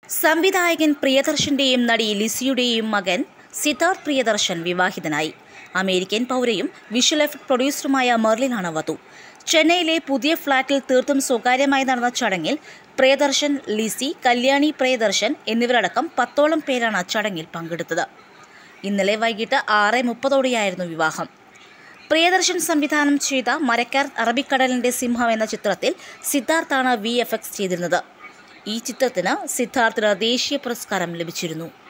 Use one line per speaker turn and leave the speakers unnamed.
സംവിധായകൻ പ്രിയദർശന്റെയും നടി ലിസിയുടെയും മകൻ സിദ്ധാർത്ഥ് പ്രിയദർശൻ വിവാഹിതനായി അമേരിക്കൻ പൗരയും വിഷ്വൽ എഫക്ട് പ്രൊഡ്യൂസറുമായ മെർലിനാണ് വധു ചെന്നൈയിലെ പുതിയ ഫ്ളാറ്റിൽ തീർത്തും സ്വകാര്യമായി നടന്ന ചടങ്ങിൽ പ്രിയദർശൻ ലിസി കല്യാണി പ്രിയദർശൻ എന്നിവരടക്കം പത്തോളം പേരാണ് ചടങ്ങിൽ പങ്കെടുത്തത് ഇന്നലെ വൈകിട്ട് ആറ് മുപ്പതോടെയായിരുന്നു വിവാഹം പ്രിയദർശൻ സംവിധാനം ചെയ്ത മരക്കാർ അറബിക്കടലിന്റെ സിംഹം എന്ന ചിത്രത്തിൽ സിദ്ധാർത്ഥാണ് വി എഫ് എക്സ് ചെയ്തിരുന്നത് ഈ ചിത്രത്തിന് സിദ്ധാർത്ഥിന് ദേശീയ പുരസ്കാരം ലഭിച്ചിരുന്നു